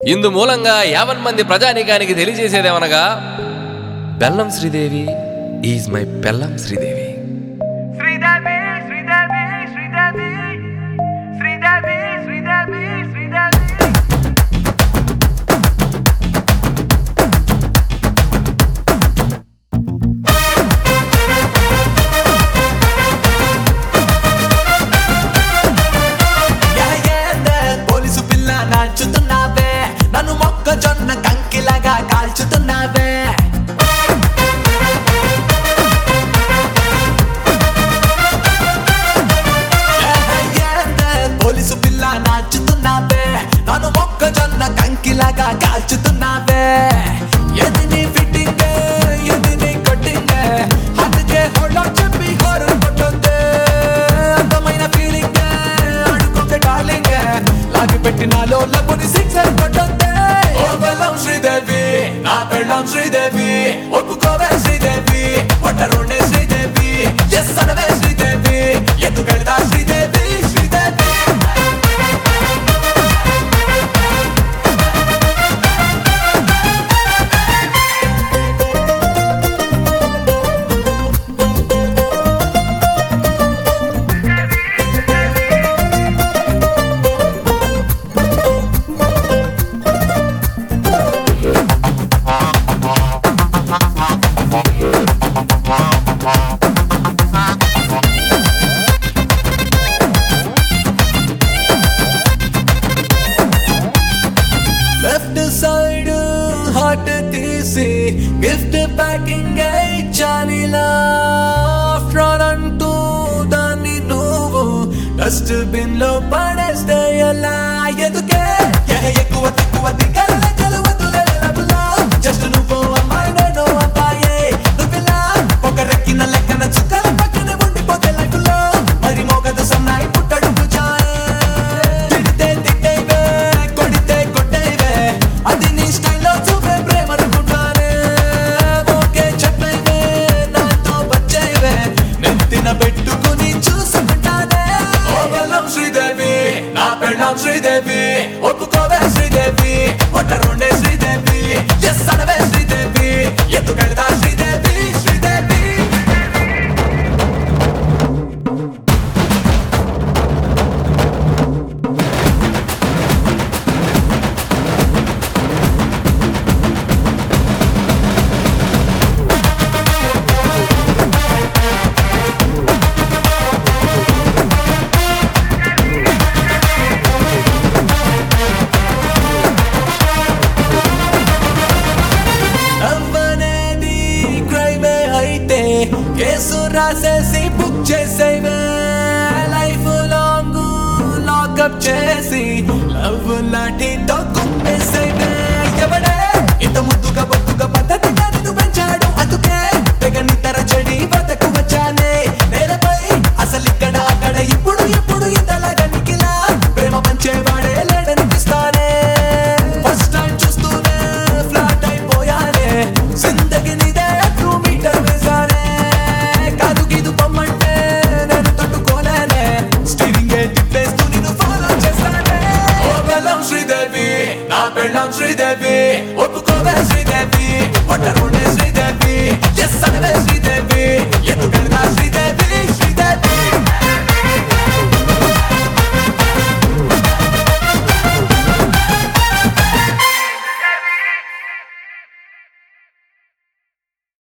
ఇందు మూలంగా యావన్ మంది ప్రజానీకానికి తెలియజేసేదేమనగా బెల్లం శ్రీదేవి ఈజ్ మై బెల్లం శ్రీదేవి శ్రీదేవి శ్రీదేవి శ్రీదేవి శ్రీదేవి శ్రీదేవి శ్రీదేవి ఎహెయేదే, పోలీసు పిల్ల నాచుతున్నావే నన్ను మొక్కజొన్న కంకిలాగా కాల్చుతున్నావే ఎహెయేదే, పోలీసు పిల్ల నాచుతున్నావే నన్ను మొక్కజొన్న కంకిలాగా కాల్చుతున్నావే ఎది నీ ఫిట్టింగ్ ఎది నీ కట్టింగ్ అందుకే హోల్డ్ చెప్పి హారర్ కొట్టుందే అందమైన ఫీలింగ్ అడుగుకే డార్లింగ్ లాగి పెట్టినాలో లబ్బుని సిక్సర్ కొట్టుందే ఓ బెల్లం శ్రీదేవి నా పెళ్ళం శ్రీదేవి ఒప్పుకోవే శ్రీదేవి ఒట్టరుండే శ్రీదేవి ఎస్ అనవే శ్రీదేవి ఎందుకెళ్తా Sridevi Sridevi left side heart తీసి గిఫ్ట్ ప్యాకింగ్ ఇచ్చానిలా ఆఫ్టర్ అంటూ దాన్ని నువ్వు డస్ట్ బిన్ లో పడేస్తే ఎలా ఎందుకే ఎహ ఎక్కువ తక్కువ దిగల కలవతులే లబులా జస్ట్ నువ్వు అమ్మాయి నేను అబ్బాయే నువ్విలా ఒక రెక్కిన లెక్కన చుక్కల పక్కనే ఉండిపోతే లైఫ్ లో మరి మోగదు సన్నాయి పుట్టడు చాయే తిడితే తిట్టేవే కొడితే కొట్టేవే అది నీ స్టైల్లో చూపే ప్రేమ అనుకుంటానే ఓకే చెప్పేవే నాతో వచ్చేవే నెత్తిన పెట్టుకుని చూసుకుంటానే ఓ బెల్లం శ్రీదేవి నా పెళ్ళం శ్రీదేవి ఒప్పుకోవే శ్రీదేవి ఒట్టరుండే శ్రీదేవి ఎస్ అనవే శ్రీదేవి ఎందుకెళ్తా శ్రీదేవి శ్రీదేవి నవ్వనేది క్రైమే అయితే కేసు రాసేసి బుక్ చేసేవే లైఫ్ లాంగ్ లాకప్ చేసి లవ్ లాంటితో కుమ్మేసేవే ఎవడే ఇంత ముద్దుగా బొద్దుగా పద్ధతిగా నిన్ను పెంచాడు అందుకే తెగ నిద్ర చెడి బతకు వచ్చానే నేలపై అసలు ఇక్కడ అక్కడ ఇప్పుడు ఇప్పుడు ఇంతలాగా నిఖిలా ప్రేమ పంచేవాడే లేడనిపిస్తానే ఫస్ట్ టైం చూస్తూనే ఫ్లాట్ అయిపోయానే జిందగి నీదే టూ మీటర్ వేసానే కాదు గీదు పొమ్మంటే నేను తట్టుకోలేనే స్టీరింగ్ తిప్పేస్తూ నిన్ను ఫాలో చేస్తానే ఓ బెల్లం శ్రీదేవి నా పెళ్ళం శ్రీదేవి ఒప్పుకోవే శ్రీదేవి ఒట్టరుండే శ్రీదేవి ఎస్ అనవే